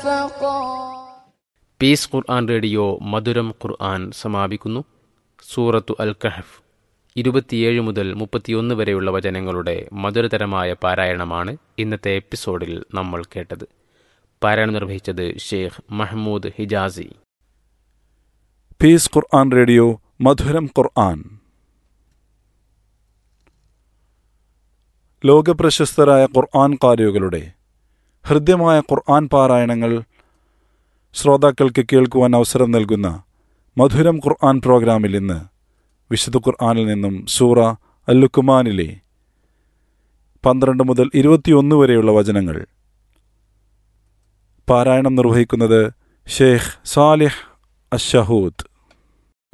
شفقا piece Quran radio മധുരം ഖുർആൻ സമാപിക്കുന്നു സൂറത്തു അൽ കഹഫ് ഇരുപത്തിയേഴ് മുതൽ മുപ്പത്തിയൊന്ന് വരെയുള്ള വചനങ്ങളുടെ മധുരതരമായ പാരായണമാണ് ഇന്നത്തെ എപ്പിസോഡിൽ നമ്മൾ കേട്ടത് പാരായണം നിർവഹിച്ചത് Sheikh Mahmoud Hijazi peace Quran radio മധുരം ഖുർആൻ ലോകപ്രശസ്തരായ ഖുർആൻ കാരികളുടെ ഹൃദ്യമായ ഖുർആൻ പാരായണങ്ങൾ ശ്രോതാക്കൾക്ക് കേൾക്കുവാൻ അവസരം നൽകുന്ന മധുരം ഖുർആൻ പ്രോഗ്രാമിൽ ഇന്ന് വിശുദ്ധ ഖുർആനിൽ നിന്നും സൂറ അല്ലുക്കുമാനിലെ പന്ത്രണ്ട് മുതൽ ഇരുപത്തിയൊന്ന് വരെയുള്ള വചനങ്ങൾ പാരായണം നിർവഹിക്കുന്നത് ഷെയ്ഖ് സാലിഹ് അഷഹൂദ്